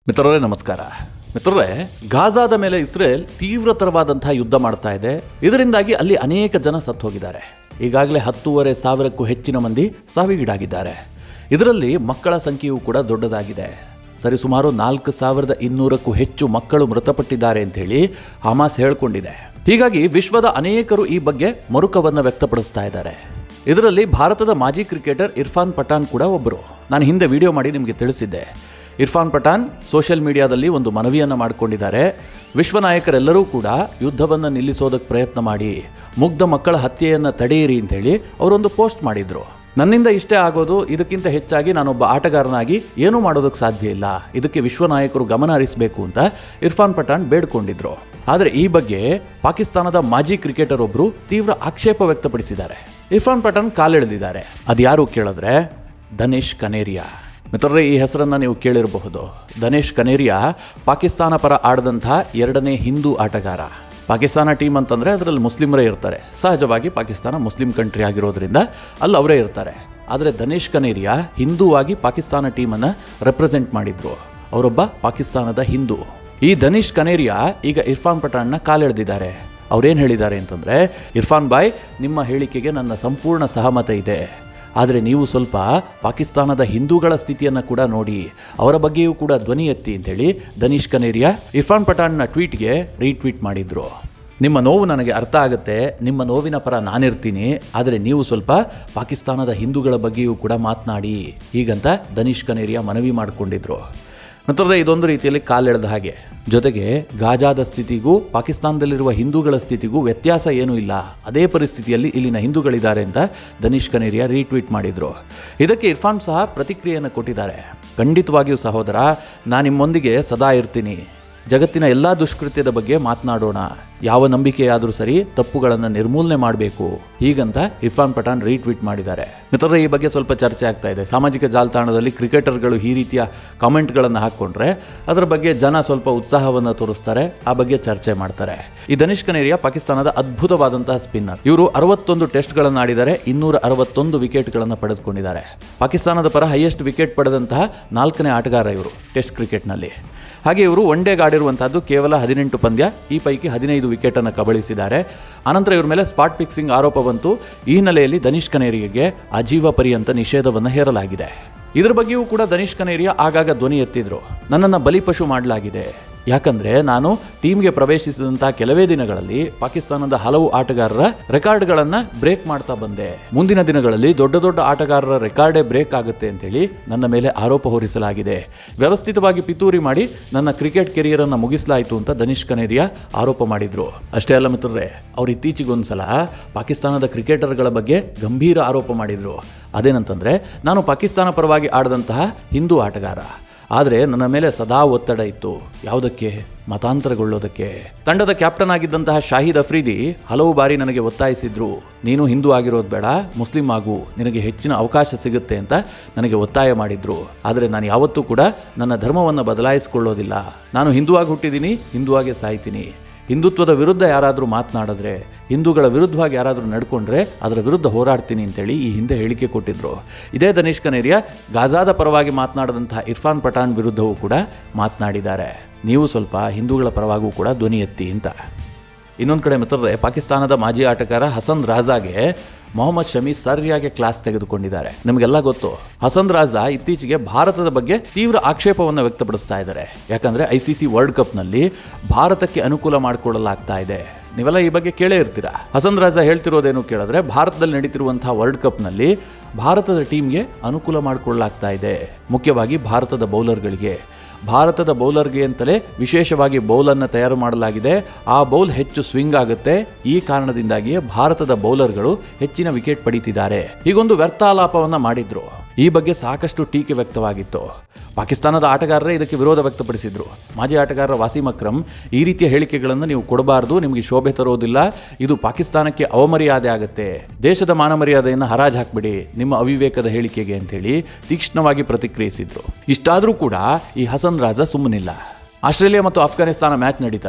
ಮಿತ್ರರೇ ನಮಸ್ಕಾರ ಮಿತ್ರರೇ ಗಾಜಾದ ಮೇಲೆ ಇಸ್ರೇಲ್ ತೀವ್ರತರವಾದಂತಹ ಯುದ್ಧ ಮಾಡ್ತಾ ಇದೆ ಇದರಿಂದಾಗಿ ಅಲ್ಲಿ ಅನೇಕ ಜನ ಸತ್ತು ಹೋಗಿದ್ದಾರೆ ಈಗಾಗಲೇ ಹತ್ತೂವರೆ ಸಾವಿರಕ್ಕೂ ಹೆಚ್ಚಿನ ಮಂದಿ ಸಾವಿಗೀಡಾಗಿದ್ದಾರೆ ಇದರಲ್ಲಿ ಮಕ್ಕಳ ಸಂಖ್ಯೆಯೂ ಕೂಡ ದೊಡ್ಡದಾಗಿದೆ ಸರಿಸುಮಾರು ನಾಲ್ಕು ಸಾವಿರದ ಇನ್ನೂರಕ್ಕೂ ಹೆಚ್ಚು ಮಕ್ಕಳು ಮೃತಪಟ್ಟಿದ್ದಾರೆ ಅಂತ ಹೇಳಿ ಹಮಾಸ್ ಹೇಳ್ಕೊಂಡಿದೆ ಹೀಗಾಗಿ ವಿಶ್ವದ ಅನೇಕರು ಈ ಬಗ್ಗೆ ಮರುಕವನ್ನು ವ್ಯಕ್ತಪಡಿಸ್ತಾ ಇದ್ದಾರೆ ಇದರಲ್ಲಿ ಭಾರತದ ಮಾಜಿ ಕ್ರಿಕೆಟರ್ ಇರ್ಫಾನ್ ಪಠಾಣ್ ಕೂಡ ಒಬ್ಬರು ನಾನು ಹಿಂದೆ ವಿಡಿಯೋ ಮಾಡಿ ನಿಮಗೆ ತಿಳಿಸಿದ್ದೆ ಇರ್ಫಾನ್ ಪಠಾಣ್ ಸೋಷಿಯಲ್ ಮೀಡಿಯಾದಲ್ಲಿ ಒಂದು ಮನವಿಯನ್ನು ಮಾಡಿಕೊಂಡಿದ್ದಾರೆ ವಿಶ್ವ ನಾಯಕರೆಲ್ಲರೂ ಕೂಡ ಯುದ್ಧವನ್ನು ನಿಲ್ಲಿಸೋದಕ್ಕೆ ಪ್ರಯತ್ನ ಮಾಡಿ ಮುಗ್ಧ ಮಕ್ಕಳ ಹತ್ಯೆಯನ್ನು ತಡೆಯಿರಿ ಅಂತೇಳಿ ಅವರೊಂದು ಪೋಸ್ಟ್ ಮಾಡಿದ್ರು ನನ್ನಿಂದ ಇಷ್ಟೇ ಆಗೋದು ಇದಕ್ಕಿಂತ ಹೆಚ್ಚಾಗಿ ನಾನೊಬ್ಬ ಆಟಗಾರನಾಗಿ ಏನೂ ಮಾಡೋದಕ್ಕೆ ಸಾಧ್ಯ ಇಲ್ಲ ಇದಕ್ಕೆ ವಿಶ್ವ ನಾಯಕರು ಗಮನ ಹರಿಸಬೇಕು ಅಂತ ಇರ್ಫಾನ್ ಪಠಾಣ್ ಬೇಡ್ಕೊಂಡಿದ್ರು ಆದರೆ ಈ ಬಗ್ಗೆ ಪಾಕಿಸ್ತಾನದ ಮಾಜಿ ಕ್ರಿಕೆಟರ್ ಒಬ್ಬರು ತೀವ್ರ ಆಕ್ಷೇಪ ವ್ಯಕ್ತಪಡಿಸಿದ್ದಾರೆ ಇರ್ಫಾನ್ ಪಠಾಣ್ ಕಾಲೆಳೆದಿದ್ದಾರೆ ಅದ್ಯಾರು ಕೇಳಿದ್ರೆ ಧನೇಶ್ ಕನೇರಿಯಾ ಮಿತ್ರರೇ ಈ ಹೆಸರನ್ನು ನೀವು ಕೇಳಿರಬಹುದು ಧನೇಶ್ ಕನೇರಿಯಾ ಪಾಕಿಸ್ತಾನ ಪರ ಆಡದಂತಹ ಎರಡನೇ ಹಿಂದೂ ಆಟಗಾರ ಪಾಕಿಸ್ತಾನ ಟೀಮ್ ಅಂತಂದರೆ ಅದರಲ್ಲಿ ಮುಸ್ಲಿಮರೇ ಇರ್ತಾರೆ ಸಹಜವಾಗಿ ಪಾಕಿಸ್ತಾನ ಮುಸ್ಲಿಂ ಕಂಟ್ರಿ ಆಗಿರೋದ್ರಿಂದ ಅಲ್ಲಿ ಅವರೇ ಇರ್ತಾರೆ ಆದರೆ ಧನೇಶ್ ಕನೇರಿಯಾ ಹಿಂದೂವಾಗಿ ಪಾಕಿಸ್ತಾನ ಟೀಮನ್ನು ರೆಪ್ರೆಸೆಂಟ್ ಮಾಡಿದ್ರು ಅವರೊಬ್ಬ ಪಾಕಿಸ್ತಾನದ ಹಿಂದೂ ಈ ಧನೀಶ್ ಕನೇರಿಯಾ ಈಗ ಇರ್ಫಾನ್ ಪಠಾಣ್ನ ಕಾಲೆಳೆದಿದ್ದಾರೆ ಅವ್ರೇನು ಹೇಳಿದ್ದಾರೆ ಅಂತಂದರೆ ಇರ್ಫಾನ್ ಬಾಯ್ ನಿಮ್ಮ ಹೇಳಿಕೆಗೆ ನನ್ನ ಸಂಪೂರ್ಣ ಸಹಮತ ಇದೆ ಆದರೆ ನೀವು ಸ್ವಲ್ಪ ಪಾಕಿಸ್ತಾನದ ಹಿಂದೂಗಳ ಸ್ಥಿತಿಯನ್ನು ಕೂಡ ನೋಡಿ ಅವರ ಬಗ್ಗೆಯೂ ಕೂಡ ಧ್ವನಿ ಎತ್ತಿ ಅಂತೇಳಿ ಧನೀಶ್ ಕನೇರಿಯಾ ಇರ್ಫಾನ್ ಪಠಾಣ್ನ ಟ್ವೀಟ್ಗೆ ರೀಟ್ವೀಟ್ ಮಾಡಿದ್ರು ನಿಮ್ಮ ನೋವು ನನಗೆ ಅರ್ಥ ಆಗುತ್ತೆ ನಿಮ್ಮ ನೋವಿನ ಪರ ನಾನಿರ್ತೀನಿ ಆದರೆ ನೀವು ಸ್ವಲ್ಪ ಪಾಕಿಸ್ತಾನದ ಹಿಂದೂಗಳ ಬಗ್ಗೆಯೂ ಕೂಡ ಮಾತನಾಡಿ ಹೀಗಂತ ಧನೀಶ್ ಕನೇರಿಯಾ ಮನವಿ ಮಾಡಿಕೊಂಡಿದ್ರು ನಂತರ ಇದೊಂದು ರೀತಿಯಲ್ಲಿ ಕಾಲೆಳೆದ ಹಾಗೆ ಜೊತೆಗೆ ಗಾಜಾದ ಸ್ಥಿತಿಗೂ ಪಾಕಿಸ್ತಾನದಲ್ಲಿರುವ ಹಿಂದೂಗಳ ಸ್ಥಿತಿಗೂ ವ್ಯತ್ಯಾಸ ಏನೂ ಇಲ್ಲ ಅದೇ ಪರಿಸ್ಥಿತಿಯಲ್ಲಿ ಇಲ್ಲಿನ ಹಿಂದೂಗಳಿದ್ದಾರೆ ಅಂತ ಧನೀಶ್ ಕನೇರಿಯಾ ರೀಟ್ವೀಟ್ ಮಾಡಿದ್ರು ಇದಕ್ಕೆ ಇರ್ಫಾನ್ ಸಹ ಪ್ರತಿಕ್ರಿಯೆಯನ್ನು ಕೊಟ್ಟಿದ್ದಾರೆ ಖಂಡಿತವಾಗಿಯೂ ಸಹೋದರ ನಾನು ನಿಮ್ಮೊಂದಿಗೆ ಸದಾ ಇರ್ತೀನಿ ಜಗತ್ತಿನ ಎಲ್ಲ ದುಷ್ಕೃತ್ಯದ ಬಗ್ಗೆ ಮಾತನಾಡೋಣ ಯಾವ ನಂಬಿಕೆಯಾದರೂ ಸರಿ ತಪ್ಪುಗಳನ್ನು ನಿರ್ಮೂಲನೆ ಮಾಡಬೇಕು ಹೀಗಂತ ಇರ್ಫಾನ್ ಪಠಾಣ್ ರೀಟ್ವೀಟ್ ಮಾಡಿದ್ದಾರೆ ಮಿತ್ರರೇ ಈ ಬಗ್ಗೆ ಸ್ವಲ್ಪ ಚರ್ಚೆ ಆಗ್ತಾ ಇದೆ ಸಾಮಾಜಿಕ ಜಾಲತಾಣದಲ್ಲಿ ಕ್ರಿಕೆಟರ್ಗಳು ಈ ರೀತಿಯ ಕಾಮೆಂಟ್ಗಳನ್ನು ಹಾಕ್ಕೊಂಡ್ರೆ ಅದರ ಬಗ್ಗೆ ಜನ ಸ್ವಲ್ಪ ಉತ್ಸಾಹವನ್ನು ತೋರಿಸ್ತಾರೆ ಆ ಬಗ್ಗೆ ಚರ್ಚೆ ಮಾಡ್ತಾರೆ ಈ ಧನಿಷ್ ಕನೇರಿಯಾ ಪಾಕಿಸ್ತಾನದ ಅದ್ಭುತವಾದಂತಹ ಸ್ಪಿನ್ನರ್ ಇವರು ಅರವತ್ತೊಂದು ಟೆಸ್ಟ್ಗಳನ್ನು ಆಡಿದ್ದಾರೆ ಇನ್ನೂರ ಅರವತ್ತೊಂದು ವಿಕೆಟ್ಗಳನ್ನು ಪಡೆದುಕೊಂಡಿದ್ದಾರೆ ಪಾಕಿಸ್ತಾನದ ಪರ ಹೈಯೆಸ್ಟ್ ವಿಕೆಟ್ ಪಡೆದಂತಹ ನಾಲ್ಕನೇ ಆಟಗಾರ ಇವರು ಟೆಸ್ಟ್ ಕ್ರಿಕೆಟ್ನಲ್ಲಿ ಹಾಗೆ ಇವರು ಒನ್ ಡೇಗೆ ಆಡಿರುವಂತಹದ್ದು ಕೇವಲ ಹದಿನೆಂಟು ಪಂದ್ಯ ಈ ಪೈಕಿ ಹದಿನೈದು ವಿಕೆಟನ್ನು ಕಬಳಿಸಿದ್ದಾರೆ ಅನಂತರ ಇವ್ರ ಮೇಲೆ ಸ್ಪಾಟ್ ಫಿಕ್ಸಿಂಗ್ ಆರೋಪ ಬಂತು ಈ ಹಿನ್ನೆಲೆಯಲ್ಲಿ ಧನೀಶ್ ಕನೇರಿಯಾಗೆ ಅಜೀವ ಪರ್ಯಂತ ನಿಷೇಧವನ್ನು ಹೇರಲಾಗಿದೆ ಇದ್ರ ಬಗ್ಗೆಯೂ ಕೂಡ ಧನೀಶ್ ಕನೇರಿಯಾ ಆಗಾಗ ಧ್ವನಿ ಎತ್ತಿದ್ರು ನನ್ನನ್ನು ಬಲಿಪಶು ಮಾಡಲಾಗಿದೆ ಯಾಕಂದ್ರೆ ನಾನು ಟೀಮ್ಗೆ ಪ್ರವೇಶಿಸಿದಂತಹ ಕೆಲವೇ ದಿನಗಳಲ್ಲಿ ಪಾಕಿಸ್ತಾನದ ಹಲವು ಆಟಗಾರರ ರೆಕಾರ್ಡ್ಗಳನ್ನ ಬ್ರೇಕ್ ಮಾಡ್ತಾ ಬಂದೆ ಮುಂದಿನ ದಿನಗಳಲ್ಲಿ ದೊಡ್ಡ ದೊಡ್ಡ ಆಟಗಾರರ ರೆಕಾರ್ಡೇ ಬ್ರೇಕ್ ಆಗುತ್ತೆ ಅಂತೇಳಿ ನನ್ನ ಮೇಲೆ ಆರೋಪ ಹೊರಿಸಲಾಗಿದೆ ವ್ಯವಸ್ಥಿತವಾಗಿ ಪಿತೂರಿ ಮಾಡಿ ನನ್ನ ಕ್ರಿಕೆಟ್ ಕೆರಿಯರ್ ಅನ್ನ ಮುಗಿಸಲಾಯಿತು ಅಂತ ಧನೀಶ್ ಕನೇರಿಯಾ ಆರೋಪ ಮಾಡಿದ್ರು ಅಷ್ಟೇ ಅಲ್ಲ ಮಿತ್ರರೇ ಅವ್ರು ಇತ್ತೀಚೆಗೊಂದ್ಸಲ ಪಾಕಿಸ್ತಾನದ ಕ್ರಿಕೆಟರ್ಗಳ ಬಗ್ಗೆ ಗಂಭೀರ ಆರೋಪ ಮಾಡಿದ್ರು ಅದೇನಂತಂದ್ರೆ ನಾನು ಪಾಕಿಸ್ತಾನ ಪರವಾಗಿ ಆಡದಂತಹ ಹಿಂದೂ ಆಟಗಾರ ಆದರೆ ನನ್ನ ಮೇಲೆ ಸದಾ ಒತ್ತಡ ಇತ್ತು ಯಾವುದಕ್ಕೆ ಮತಾಂತರಗೊಳ್ಳೋದಕ್ಕೆ ತಂಡದ ಕ್ಯಾಪ್ಟನ್ ಆಗಿದ್ದಂತಹ ಶಾಹಿದ್ ಅಫ್ರೀದಿ ಹಲವು ಬಾರಿ ನನಗೆ ಒತ್ತಾಯಿಸಿದ್ರು ನೀನು ಹಿಂದೂ ಆಗಿರೋದು ಬೇಡ ಮುಸ್ಲಿಂ ಆಗು ನಿನಗೆ ಹೆಚ್ಚಿನ ಅವಕಾಶ ಸಿಗುತ್ತೆ ಅಂತ ನನಗೆ ಒತ್ತಾಯ ಮಾಡಿದ್ರು ಆದರೆ ನಾನು ಯಾವತ್ತೂ ಕೂಡ ನನ್ನ ಧರ್ಮವನ್ನು ಬದಲಾಯಿಸಿಕೊಳ್ಳೋದಿಲ್ಲ ನಾನು ಹಿಂದೂವಾಗಿ ಹುಟ್ಟಿದ್ದೀನಿ ಹಿಂದೂವಾಗೆ ಸಾಯ್ತೀನಿ ಹಿಂದುತ್ವದ ವಿರುದ್ಧ ಯಾರಾದರೂ ಮಾತನಾಡಿದ್ರೆ ಹಿಂದೂಗಳ ವಿರುದ್ಧವಾಗಿ ಯಾರಾದರೂ ನಡ್ಕೊಂಡ್ರೆ ಅದರ ವಿರುದ್ಧ ಹೋರಾಡ್ತೀನಿ ಅಂತೇಳಿ ಈ ಹಿಂದೆ ಹೇಳಿಕೆ ಕೊಟ್ಟಿದ್ರು ಇದೇ ಧನೀಶ್ ಕನೇರಿಯಾ ಗಾಜಾದ ಪರವಾಗಿ ಮಾತನಾಡಿದಂತಹ ಇರ್ಫಾನ್ ಪಠಾಣ್ ವಿರುದ್ಧವೂ ಕೂಡ ಮಾತನಾಡಿದ್ದಾರೆ ನೀವು ಸ್ವಲ್ಪ ಹಿಂದೂಗಳ ಪರವಾಗೂ ಕೂಡ ಧ್ವನಿ ಎತ್ತಿ ಅಂತ ಇನ್ನೊಂದು ಕಡೆ ಮಿತ್ರರೇ ಪಾಕಿಸ್ತಾನದ ಮಾಜಿ ಆಟಗಾರ ಹಸನ್ ರಾಜಾಗೆ ಮೊಹಮ್ಮದ್ ಶಮಿ ಸರಿಯಾಗಿ ಕ್ಲಾಸ್ ತೆಗೆದುಕೊಂಡಿದ್ದಾರೆ ನಿಮಗೆಲ್ಲ ಗೊತ್ತು ಹಸನ್ ರಾಜಾ ಇತ್ತೀಚೆಗೆ ಭಾರತದ ಬಗ್ಗೆ ತೀವ್ರ ಆಕ್ಷೇಪವನ್ನು ವ್ಯಕ್ತಪಡಿಸ್ತಾ ಇದ್ದಾರೆ ಯಾಕಂದ್ರೆ ಐ ಸಿ ಸಿ ವರ್ಲ್ಡ್ ಕಪ್ನಲ್ಲಿ ಭಾರತಕ್ಕೆ ಅನುಕೂಲ ಮಾಡಿಕೊಳ್ಳಲಾಗ್ತಾ ಇದೆ ನೀವೆಲ್ಲ ಈ ಬಗ್ಗೆ ಕೇಳೇ ಇರ್ತೀರಾ ಹಸನ್ ರಾಜಾ ಹೇಳ್ತಿರೋದೇನು ಕೇಳಿದ್ರೆ ಭಾರತದಲ್ಲಿ ನಡೀತಿರುವಂತಹ ವರ್ಲ್ಡ್ ಕಪ್ನಲ್ಲಿ ಭಾರತದ ಟೀಮ್ಗೆ ಅನುಕೂಲ ಮಾಡಿಕೊಳ್ಳಲಾಗ್ತಾ ಇದೆ ಮುಖ್ಯವಾಗಿ ಭಾರತದ ಬೌಲರ್ಗಳಿಗೆ ಭಾರತದ ಬೌಲರ್ಗೆ ಅಂತಲೇ ವಿಶೇಷವಾಗಿ ಬೌಲನ್ನು ತಯಾರು ಮಾಡಲಾಗಿದೆ ಆ ಬೌಲ್ ಹೆಚ್ಚು ಸ್ವಿಂಗ್ ಆಗುತ್ತೆ ಈ ಕಾರಣದಿಂದಾಗಿಯೇ ಭಾರತದ ಬೌಲರ್ಗಳು ಹೆಚ್ಚಿನ ವಿಕೆಟ್ ಪಡೀತಿದ್ದಾರೆ ಹೀಗೊಂದು ವ್ಯರ್ಥಾಲಾಪವನ್ನು ಮಾಡಿದ್ರು ಈ ಬಗ್ಗೆ ಸಾಕಷ್ಟು ಟೀಕೆ ವ್ಯಕ್ತವಾಗಿತ್ತು ಪಾಕಿಸ್ತಾನದ ಆಟಗಾರರೇ ಇದಕ್ಕೆ ವಿರೋಧ ವ್ಯಕ್ತಪಡಿಸಿದ್ರು ಮಾಜಿ ಆಟಗಾರ ವಾಸಿಂ ಅಕ್ರಮ್ ಈ ರೀತಿಯ ಹೇಳಿಕೆಗಳನ್ನು ನೀವು ಕೊಡಬಾರ್ದು ನಿಮಗೆ ಶೋಭೆ ತರೋದಿಲ್ಲ ಇದು ಪಾಕಿಸ್ತಾನಕ್ಕೆ ಅವಮರ್ಯಾದೆ ಆಗುತ್ತೆ ದೇಶದ ಮಾನಮರ್ಯಾದೆಯನ್ನು ಹರಾಜು ಹಾಕ್ಬಿಡಿ ನಿಮ್ಮ ಅವಿವೇಕದ ಹೇಳಿಕೆಗೆ ಅಂತೇಳಿ ತೀಕ್ಷ್ಣವಾಗಿ ಪ್ರತಿಕ್ರಿಯಿಸಿದ್ರು ಇಷ್ಟಾದರೂ ಕೂಡ ಈ ಹಸನ್ ರಾಜ ಸುಮ್ಮನಿಲ್ಲ ಆಸ್ಟ್ರೇಲಿಯಾ ಮತ್ತು ಅಫ್ಘಾನಿಸ್ತಾನ ಮ್ಯಾಚ್ ನಡೀತಲ್ಲ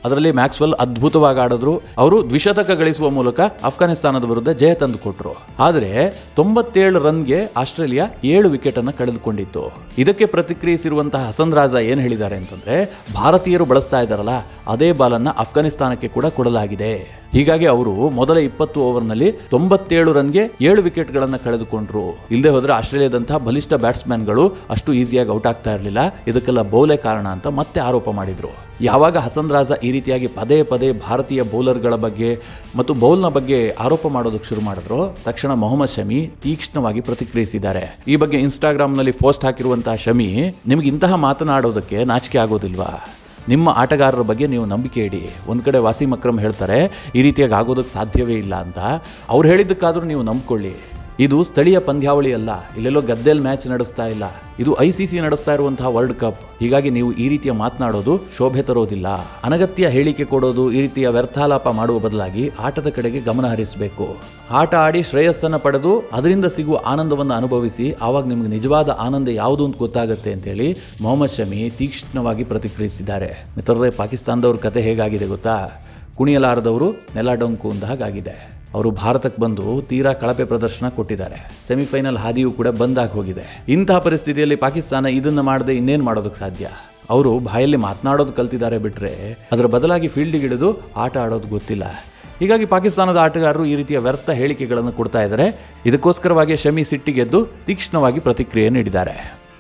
ಅದರಲ್ಲಿ ಮ್ಯಾಕ್ಸ್ವೆಲ್ ಅದ್ಭುತವಾಗಿ ಆಡಿದ್ರು ಅವರು ದ್ವಿಶತಕ ಗಳಿಸುವ ಮೂಲಕ ಅಫ್ಘಾನಿಸ್ತಾನದ ವಿರುದ್ಧ ಜಯ ತಂದು ಕೊಟ್ರು ಆದರೆ ತೊಂಬತ್ತೇಳು ರನ್ಗೆ ಆಸ್ಟ್ರೇಲಿಯಾ ಏಳು ವಿಕೆಟ್ ಅನ್ನು ಕಳೆದುಕೊಂಡಿತ್ತು ಇದಕ್ಕೆ ಪ್ರತಿಕ್ರಿಯಿಸಿರುವಂತಹ ಹಸನ್ ರಾಜಾ ಏನ್ ಹೇಳಿದ್ದಾರೆ ಅಂತಂದ್ರೆ ಭಾರತೀಯರು ಬಳಸ್ತಾ ಇದ್ದಾರಲ್ಲ ಅದೇ ಬಾಲನ್ನ ಅಫ್ಘಾನಿಸ್ತಾನಕ್ಕೆ ಕೂಡ ಕೊಡಲಾಗಿದೆ ಹೀಗಾಗಿ ಅವರು ಮೊದಲ ಇಪ್ಪತ್ತು ಓವರ್ನಲ್ಲಿ ತೊಂಬತ್ತೇಳು ರನ್ಗೆ ಏಳು ವಿಕೆಟ್ಗಳನ್ನು ಕಳೆದುಕೊಂಡ್ರು ಇಲ್ಲದೆ ಹೋದ್ರೆ ಆಸ್ಟ್ರೇಲಿಯಾದಂತಹ ಬಲಿಷ್ಠ ಬ್ಯಾಟ್ಸ್ಮನ್ಗಳು ಅಷ್ಟು ಈಸಿಯಾಗಿ ಔಟ್ ಆಗ್ತಾ ಇರಲಿಲ್ಲ ಇದಕ್ಕೆಲ್ಲ ಬೌಲೆ ಕಾರಣ ಅಂತ ಮತ್ತೆ ಆರೋಪ ಮಾಡಿದ್ರು ಯಾವಾಗ ಹಸನ್ ರಾಜಾ ಈ ರೀತಿಯಾಗಿ ಪದೇ ಪದೇ ಭಾರತೀಯ ಬೌಲರ್ಗಳ ಬಗ್ಗೆ ಮತ್ತು ಬೌಲ್ನ ಬಗ್ಗೆ ಆರೋಪ ಮಾಡೋದಕ್ಕೆ ಶುರು ಮಾಡಿದ್ರು ತಕ್ಷಣ ಮೊಹಮ್ಮದ್ ಶಮಿ ತೀಕ್ಷ್ಣವಾಗಿ ಪ್ರತಿಕ್ರಿಯಿಸಿದ್ದಾರೆ ಈ ಬಗ್ಗೆ ಇನ್ಸ್ಟಾಗ್ರಾಮ್ನಲ್ಲಿ ಪೋಸ್ಟ್ ಹಾಕಿರುವಂತಹ ಶಮಿ ನಿಮ್ಗೆ ಇಂತಹ ಮಾತನಾಡೋದಕ್ಕೆ ನಾಚಿಕೆ ಆಗೋದಿಲ್ವಾ ನಿಮ್ಮ ಆಟಗಾರರ ಬಗ್ಗೆ ನೀವು ನಂಬಿಕೆ ಇಡಿ ಒಂದು ಕಡೆ ವಾಸಿಂ ಅಕ್ರಮ್ ಹೇಳ್ತಾರೆ ಈ ರೀತಿಯಾಗಿ ಆಗೋದಕ್ಕೆ ಸಾಧ್ಯವೇ ಇಲ್ಲ ಅಂತ ಅವ್ರು ಹೇಳಿದ್ದಕ್ಕಾದ್ರೂ ನೀವು ನಂಬ್ಕೊಳ್ಳಿ ಇದು ಸ್ಥಳೀಯ ಪಂದ್ಯಾವಳಿ ಅಲ್ಲ ಇಲ್ಲೆಲ್ಲೋ ಗದ್ದೆಲ್ ಮ್ಯಾಚ್ ನಡೆಸ್ತಾ ಇಲ್ಲ ಇದು ಐ ಸಿ ಸಿ ನಡೆಸ್ತಾ ಇರುವಂತಹ ವರ್ಲ್ಡ್ ಕಪ್ ಹೀಗಾಗಿ ನೀವು ಈ ರೀತಿಯ ಮಾತನಾಡೋದು ಶೋಭೆ ತರೋದಿಲ್ಲ ಅನಗತ್ಯ ಹೇಳಿಕೆ ಕೊಡೋದು ಈ ರೀತಿಯ ವ್ಯರ್ಥಾಲಾಪ ಮಾಡುವ ಬದಲಾಗಿ ಆಟದ ಕಡೆಗೆ ಗಮನ ಹರಿಸಬೇಕು ಆಟ ಆಡಿ ಶ್ರೇಯಸ್ಸನ್ನು ಪಡೆದು ಅದರಿಂದ ಸಿಗುವ ಆನಂದವನ್ನು ಅನುಭವಿಸಿ ಆವಾಗ ನಿಮ್ಗೆ ನಿಜವಾದ ಆನಂದ ಯಾವುದು ಅಂತ ಗೊತ್ತಾಗುತ್ತೆ ಅಂತೇಳಿ ಮೊಹಮ್ಮದ್ ಶಮಿ ತೀಕ್ಷ್ಣವಾಗಿ ಪ್ರತಿಕ್ರಿಯಿಸಿದ್ದಾರೆ ಮಿತ್ರರೇ ಪಾಕಿಸ್ತಾನದವ್ರ ಕತೆ ಹೇಗಾಗಿದೆ ಗೊತ್ತಾ ಕುಣಿಯಲಾರದವರು ನೆಲ ಡೊಂಕು ಅಂದ ಹಾಗಾಗಿದೆ ಅವರು ಭಾರತಕ್ಕೆ ಬಂದು ತೀರಾ ಕಳಪೆ ಪ್ರದರ್ಶನ ಕೊಟ್ಟಿದ್ದಾರೆ ಸೆಮಿಫೈನಲ್ ಹಾದಿಯೂ ಕೂಡ ಬಂದಾಗಿ ಹೋಗಿದೆ ಇಂತಹ ಪರಿಸ್ಥಿತಿಯಲ್ಲಿ ಪಾಕಿಸ್ತಾನ ಇದನ್ನು ಮಾಡದೆ ಇನ್ನೇನು ಮಾಡೋದಕ್ಕೆ ಸಾಧ್ಯ ಅವರು ಬಾಯಲ್ಲಿ ಮಾತನಾಡೋದು ಕಲ್ತಿದ್ದಾರೆ ಬಿಟ್ಟರೆ ಅದರ ಬದಲಾಗಿ ಫೀಲ್ಡಿಗೆ ಇಳಿದು ಆಟ ಆಡೋದು ಗೊತ್ತಿಲ್ಲ ಹೀಗಾಗಿ ಪಾಕಿಸ್ತಾನದ ಆಟಗಾರರು ಈ ರೀತಿಯ ವ್ಯರ್ಥ ಹೇಳಿಕೆಗಳನ್ನು ಕೊಡ್ತಾ ಇದ್ದಾರೆ ಇದಕ್ಕೋಸ್ಕರವಾಗಿ ಶಮಿ ಸಿಟ್ಟಿಗೆದ್ದು ತೀಕ್ಷ್ಣವಾಗಿ ಪ್ರತಿಕ್ರಿಯೆ ನೀಡಿದ್ದಾರೆ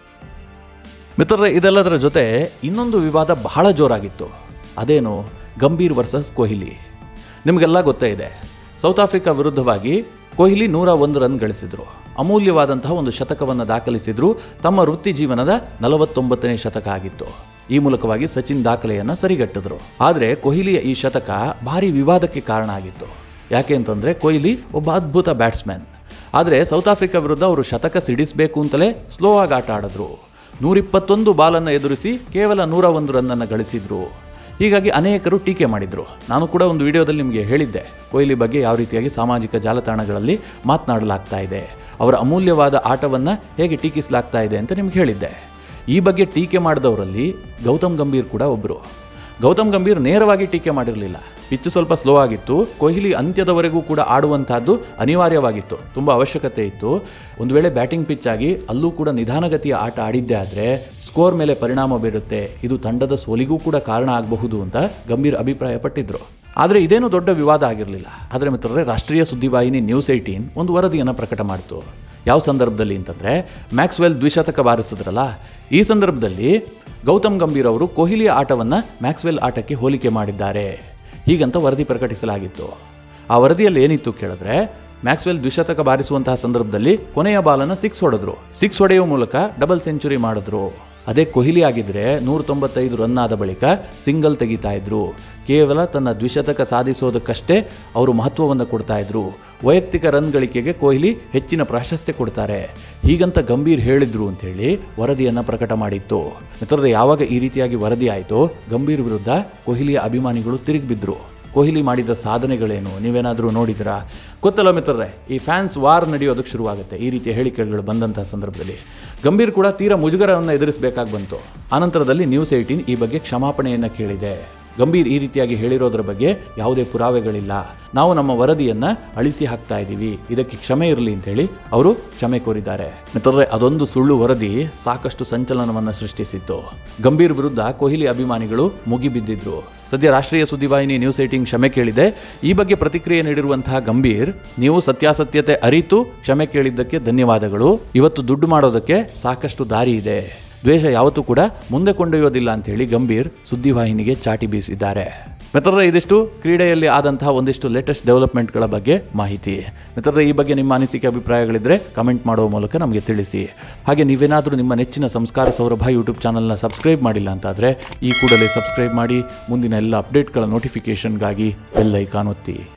ಮಿತ್ರರೇ ಇದೆಲ್ಲದರ ಜೊತೆ ಇನ್ನೊಂದು ವಿವಾದ ಬಹಳ ಜೋರಾಗಿತ್ತು ಅದೇನು ಗಂಭೀರ್ ವರ್ಸಸ್ ಕೊಹ್ಲಿ ನಿಮಗೆಲ್ಲ ಗೊತ್ತೇ ಇದೆ ಸೌತ್ ಆಫ್ರಿಕಾ ವಿರುದ್ಧವಾಗಿ ಕೊಹ್ಲಿ ನೂರ ಒಂದು ರನ್ ಗಳಿಸಿದ್ರು ಅಮೂಲ್ಯವಾದಂತಹ ಒಂದು ಶತಕವನ್ನು ದಾಖಲಿಸಿದ್ರು ತಮ್ಮ ವೃತ್ತಿ ಜೀವನದ ನಲವತ್ತೊಂಬತ್ತನೇ ಶತಕ ಆಗಿತ್ತು ಈ ಮೂಲಕವಾಗಿ ಸಚಿನ್ ದಾಖಲೆಯನ್ನು ಸರಿಗಟ್ಟಿದ್ರು ಆದರೆ ಕೊಹ್ಲಿಯ ಈ ಶತಕ ಭಾರಿ ವಿವಾದಕ್ಕೆ ಕಾರಣ ಆಗಿತ್ತು ಯಾಕೆ ಅಂತಂದರೆ ಕೊಹ್ಲಿ ಒಬ್ಬ ಅದ್ಭುತ ಬ್ಯಾಟ್ಸ್ಮನ್ ಆದರೆ ಸೌತ್ ಆಫ್ರಿಕಾ ವಿರುದ್ಧ ಅವರು ಶತಕ ಸಿಡಿಸಬೇಕು ಅಂತಲೇ ಸ್ಲೋ ಆಗಿ ಆಟ ಆಡಿದ್ರು ನೂರಿಪ್ಪತ್ತೊಂದು ಬಾಲನ್ನು ಎದುರಿಸಿ ಕೇವಲ ನೂರ ಒಂದು ರನ್ನನ್ನು ಗಳಿಸಿದ್ರು ಹೀಗಾಗಿ ಅನೇಕರು ಟೀಕೆ ಮಾಡಿದರು ನಾನು ಕೂಡ ಒಂದು ವಿಡಿಯೋದಲ್ಲಿ ನಿಮಗೆ ಹೇಳಿದ್ದೆ ಕೊಹ್ಲಿ ಬಗ್ಗೆ ಯಾವ ರೀತಿಯಾಗಿ ಸಾಮಾಜಿಕ ಜಾಲತಾಣಗಳಲ್ಲಿ ಮಾತನಾಡಲಾಗ್ತಾ ಇದೆ ಅವರ ಅಮೂಲ್ಯವಾದ ಆಟವನ್ನು ಹೇಗೆ ಟೀಕಿಸಲಾಗ್ತಾ ಇದೆ ಅಂತ ನಿಮ್ಗೆ ಹೇಳಿದ್ದೆ ಈ ಬಗ್ಗೆ ಟೀಕೆ ಮಾಡಿದವರಲ್ಲಿ ಗೌತಮ್ ಗಂಭೀರ್ ಕೂಡ ಒಬ್ಬರು ಗೌತಮ್ ಗಂಭೀರ್ ನೇರವಾಗಿ ಟೀಕೆ ಮಾಡಿರಲಿಲ್ಲ ಪಿಚ್ ಸ್ವಲ್ಪ ಸ್ಲೋ ಆಗಿತ್ತು ಕೊಹ್ಲಿ ಅಂತ್ಯದವರೆಗೂ ಕೂಡ ಆಡುವಂತಹದ್ದು ಅನಿವಾರ್ಯವಾಗಿತ್ತು ತುಂಬ ಅವಶ್ಯಕತೆ ಇತ್ತು ಒಂದು ವೇಳೆ ಬ್ಯಾಟಿಂಗ್ ಪಿಚ್ ಆಗಿ ಅಲ್ಲೂ ಕೂಡ ನಿಧಾನಗತಿಯ ಆಟ ಆಡಿದ್ದೇ ಆದರೆ ಸ್ಕೋರ್ ಮೇಲೆ ಪರಿಣಾಮ ಬೀರುತ್ತೆ ಇದು ತಂಡದ ಸೋಲಿಗೂ ಕೂಡ ಕಾರಣ ಆಗಬಹುದು ಅಂತ ಗಂಭೀರ್ ಅಭಿಪ್ರಾಯಪಟ್ಟಿದ್ರು ಆದರೆ ಇದೇನು ದೊಡ್ಡ ವಿವಾದ ಆಗಿರಲಿಲ್ಲ ಆದರೆ ಮಿತ್ರರೇ ರಾಷ್ಟ್ರೀಯ ಸುದ್ದಿವಾಹಿನಿ ನ್ಯೂಸ್ ಏಯ್ಟೀನ್ ಒಂದು ವರದಿಯನ್ನು ಪ್ರಕಟ ಮಾಡಿತು ಯಾವ ಸಂದರ್ಭದಲ್ಲಿ ಅಂತಂದರೆ ಮ್ಯಾಕ್ಸ್ವೆಲ್ ದ್ವಿಶತಕ ಬಾರಿಸಿದ್ರಲ್ಲ ಈ ಸಂದರ್ಭದಲ್ಲಿ ಗೌತಮ್ ಗಂಭೀರ್ ಅವರು ಕೊಹ್ಲಿಯ ಆಟವನ್ನು ಮ್ಯಾಕ್ಸ್ವೆಲ್ ಆಟಕ್ಕೆ ಹೋಲಿಕೆ ಮಾಡಿದ್ದಾರೆ ಹೀಗಂತ ವರದಿ ಪ್ರಕಟಿಸಲಾಗಿತ್ತು ಆ ವರದಿಯಲ್ಲಿ ಏನಿತ್ತು ಕೇಳಿದ್ರೆ ಮ್ಯಾಕ್ಸ್ವೆಲ್ ದ್ವಿಶತಕ ಬಾರಿಸುವಂತಹ ಸಂದರ್ಭದಲ್ಲಿ ಕೊನೆಯ ಬಾಲನ್ನು ಸಿಕ್ಸ್ ಹೊಡೆದ್ರು ಸಿಕ್ಸ್ ಹೊಡೆಯುವ ಮೂಲಕ ಡಬಲ್ ಸೆಂಚುರಿ ಮಾಡಿದ್ರು ಅದೇ ಕೊಹ್ಲಿ ಆಗಿದ್ರೆ ನೂರ ತೊಂಬತ್ತೈದು ರನ್ ಆದ ಬಳಿಕ ಸಿಂಗಲ್ ತೆಗಿತಾ ಇದ್ರು ಕೇವಲ ತನ್ನ ದ್ವಿಶತಕ ಸಾಧಿಸೋದಕ್ಕಷ್ಟೇ ಅವರು ಮಹತ್ವವನ್ನು ಕೊಡ್ತಾ ಇದ್ರು ವೈಯಕ್ತಿಕ ರನ್ ಗಳಿಕೆಗೆ ಕೊಹ್ಲಿ ಹೆಚ್ಚಿನ ಪ್ರಾಶಸ್ತ್ಯ ಕೊಡ್ತಾರೆ ಹೀಗಂತ ಗಂಭೀರ್ ಹೇಳಿದ್ರು ಅಂತ ಹೇಳಿ ವರದಿಯನ್ನು ಪ್ರಕಟ ಮಾಡಿತ್ತು ಮಿತ್ರರೇ ಯಾವಾಗ ಈ ರೀತಿಯಾಗಿ ವರದಿ ಆಯಿತು ಗಂಭೀರ್ ವಿರುದ್ಧ ಕೊಹ್ಲಿಯ ಅಭಿಮಾನಿಗಳು ತಿರುಗಿ ಬಿದ್ರು ಕೊಹ್ಲಿ ಮಾಡಿದ ಸಾಧನೆಗಳೇನು ನೀವೇನಾದರೂ ನೋಡಿದ್ರಾ ಗೊತ್ತಲ್ಲ ಮಿತ್ರರೇ ಈ ಫ್ಯಾನ್ಸ್ ವಾರ್ ನಡೆಯೋದಕ್ಕೆ ಶುರುವಾಗುತ್ತೆ ಈ ರೀತಿಯ ಹೇಳಿಕೆಗಳು ಬಂದಂತಹ ಸಂದರ್ಭದಲ್ಲಿ ಗಂಭೀರ್ ಕೂಡ ತೀರಾ ಮುಜುಗರವನ್ನು ಎದುರಿಸಬೇಕಾಗಿ ಬಂತು ಆನಂತರದಲ್ಲಿ ನ್ಯೂಸ್ ಏಯ್ಟೀನ್ ಈ ಬಗ್ಗೆ ಕ್ಷಮಾಪಣೆಯನ್ನು ಕೇಳಿದೆ ಗಂಭೀರ್ ಈ ರೀತಿಯಾಗಿ ಹೇಳಿರೋದ್ರ ಬಗ್ಗೆ ಯಾವುದೇ ಪುರಾವೆಗಳಿಲ್ಲ ನಾವು ನಮ್ಮ ವರದಿಯನ್ನ ಅಳಿಸಿ ಹಾಕ್ತಾ ಇದ್ದೀವಿ ಇದಕ್ಕೆ ಕ್ಷಮೆ ಇರಲಿ ಅಂತ ಹೇಳಿ ಅವರು ಕ್ಷಮೆ ಕೋರಿದ್ದಾರೆ ಮಿತ್ರರೇ ಅದೊಂದು ಸುಳ್ಳು ವರದಿ ಸಾಕಷ್ಟು ಸಂಚಲನವನ್ನು ಸೃಷ್ಟಿಸಿತ್ತು ಗಂಭೀರ್ ವಿರುದ್ಧ ಕೊಹ್ಲಿ ಅಭಿಮಾನಿಗಳು ಮುಗಿಬಿದ್ದಿದ್ರು ಸದ್ಯ ರಾಷ್ಟ್ರೀಯ ಸುದ್ದಿವಾಹಿನಿ ನ್ಯೂಸ್ ಏಟಿಂಗ್ ಕ್ಷಮೆ ಕೇಳಿದೆ ಈ ಬಗ್ಗೆ ಪ್ರತಿಕ್ರಿಯೆ ನೀಡಿರುವಂತಹ ಗಂಭೀರ್ ನೀವು ಸತ್ಯಾಸತ್ಯತೆ ಅರಿತು ಕ್ಷಮೆ ಕೇಳಿದ್ದಕ್ಕೆ ಧನ್ಯವಾದಗಳು ಇವತ್ತು ದುಡ್ಡು ಮಾಡೋದಕ್ಕೆ ಸಾಕಷ್ಟು ದಾರಿ ಇದೆ ದ್ವೇಷ ಯಾವತ್ತೂ ಕೂಡ ಮುಂದೆ ಕೊಂಡೊಯ್ಯೋದಿಲ್ಲ ಅಂತ ಹೇಳಿ ಗಂಭೀರ್ ಸುದ್ದಿವಾಹಿನಿಗೆ ಚಾಟಿ ಬೀಸಿದ್ದಾರೆ ಮಿತ್ರರೇ ಇದಿಷ್ಟು ಕ್ರೀಡೆಯಲ್ಲಿ ಆದಂತಹ ಒಂದಿಷ್ಟು ಲೇಟೆಸ್ಟ್ ಡೆವಲಪ್ಮೆಂಟ್ಗಳ ಬಗ್ಗೆ ಮಾಹಿತಿ ಮಿತ್ರರೇ ಈ ಬಗ್ಗೆ ನಿಮ್ಮ ಅನಿಸಿಕೆ ಅಭಿಪ್ರಾಯಗಳಿದ್ದರೆ ಕಮೆಂಟ್ ಮಾಡುವ ಮೂಲಕ ನಮಗೆ ತಿಳಿಸಿ ಹಾಗೆ ನೀವೇನಾದರೂ ನಿಮ್ಮ ನೆಚ್ಚಿನ ಸಂಸ್ಕಾರ ಸೌರಭ ಯೂಟ್ಯೂಬ್ ಚಾನಲ್ನ ಸಬ್ಸ್ಕ್ರೈಬ್ ಮಾಡಿಲ್ಲ ಅಂತಾದರೆ ಈ ಕೂಡಲೇ ಸಬ್ಸ್ಕ್ರೈಬ್ ಮಾಡಿ ಮುಂದಿನ ಎಲ್ಲ ಅಪ್ಡೇಟ್ಗಳ ನೋಟಿಫಿಕೇಷನ್ಗಾಗಿ ಬೆಲ್ ಐಕಾನ್ ಒತ್ತಿ